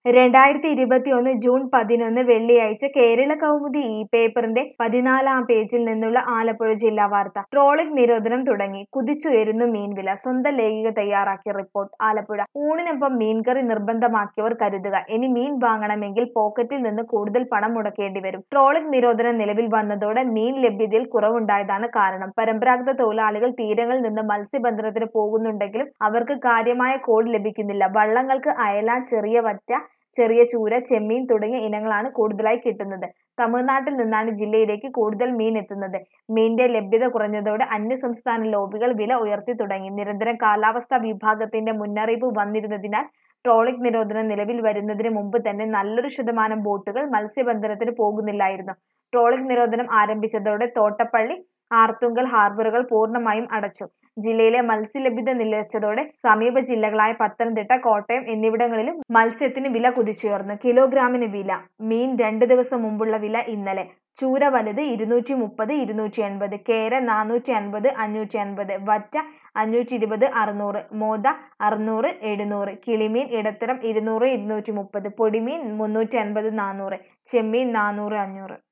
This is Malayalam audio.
രണ്ടായിരത്തി ഇരുപത്തിയൊന്ന് ജൂൺ പതിനൊന്ന് വെള്ളിയാഴ്ച കേരള കൗമുദി ഈ പേപ്പറിന്റെ പതിനാലാം പേജിൽ നിന്നുള്ള ആലപ്പുഴ ജില്ലാ വാർത്ത ട്രോളിംഗ് നിരോധനം തുടങ്ങി കുതിച്ചുയരുന്നു മീൻവില സ്വന്തം ലേഖിക തയ്യാറാക്കിയ റിപ്പോർട്ട് ആലപ്പുഴ ഊണിനൊപ്പം മീൻകറി നിർബന്ധമാക്കിയവർ കരുതുക ഇനി മീൻ വാങ്ങണമെങ്കിൽ പോക്കറ്റിൽ നിന്ന് കൂടുതൽ പണം മുടക്കേണ്ടി വരും ട്രോളിംഗ് നിരോധനം നിലവിൽ വന്നതോടെ മീൻ ലഭ്യതയിൽ കുറവുണ്ടായതാണ് കാരണം പരമ്പരാഗത തൊഴിലാളികൾ തീരങ്ങളിൽ നിന്ന് മത്സ്യബന്ധനത്തിന് പോകുന്നുണ്ടെങ്കിലും അവർക്ക് കാര്യമായ കോഡ് ലഭിക്കുന്നില്ല വള്ളങ്ങൾക്ക് അയല ചെറിയ വറ്റ ചെറിയ ചൂര ചെമ്മീൻ തുടങ്ങിയ ഇനങ്ങളാണ് കൂടുതലായി കിട്ടുന്നത് തമിഴ്നാട്ടിൽ നിന്നാണ് ജില്ലയിലേക്ക് കൂടുതൽ മീൻ എത്തുന്നത് മീനിന്റെ ലഭ്യത കുറഞ്ഞതോടെ അന്യസംസ്ഥാന ലോബികൾ വില ഉയർത്തി തുടങ്ങി നിരന്തരം കാലാവസ്ഥാ വിഭാഗത്തിന്റെ മുന്നറിയിപ്പ് വന്നിരുന്നതിനാൽ ട്രോളിംഗ് നിരോധനം നിലവിൽ വരുന്നതിന് മുമ്പ് തന്നെ നല്ലൊരു ശതമാനം ബോട്ടുകൾ മത്സ്യബന്ധനത്തിന് പോകുന്നില്ലായിരുന്നു ട്രോളിംഗ് നിരോധനം ആരംഭിച്ചതോടെ തോട്ടപ്പള്ളി ആർത്തുങ്കൽ ഹാർബറുകൾ പൂർണ്ണമായും അടച്ചു ജില്ലയിലെ മത്സ്യലഭ്യത നിലച്ചതോടെ സമീപ ജില്ലകളായ പത്തനംതിട്ട കോട്ടയം എന്നിവിടങ്ങളിലും മത്സ്യത്തിന് വില കുതിച്ചുയർന്നു കിലോഗ്രാമിന് വില മീൻ രണ്ട് ദിവസം മുമ്പുള്ള വില ഇന്നലെ ചൂര വലുത് ഇരുന്നൂറ്റി മുപ്പത് ഇരുന്നൂറ്റി എൺപത് കേര നാനൂറ്റി അൻപത് അഞ്ഞൂറ്റി അൻപത് വറ്റ അഞ്ഞൂറ്റി ഇരുപത് അറുന്നൂറ് മോത അറുന്നൂറ് എഴുന്നൂറ് കിളിമീൻ ഇടത്തരം ഇരുന്നൂറ് ഇരുന്നൂറ്റി മുപ്പത് പൊടിമീൻ മുന്നൂറ്റി അൻപത് നാനൂറ് ചെമ്മീൻ നാനൂറ് അഞ്ഞൂറ്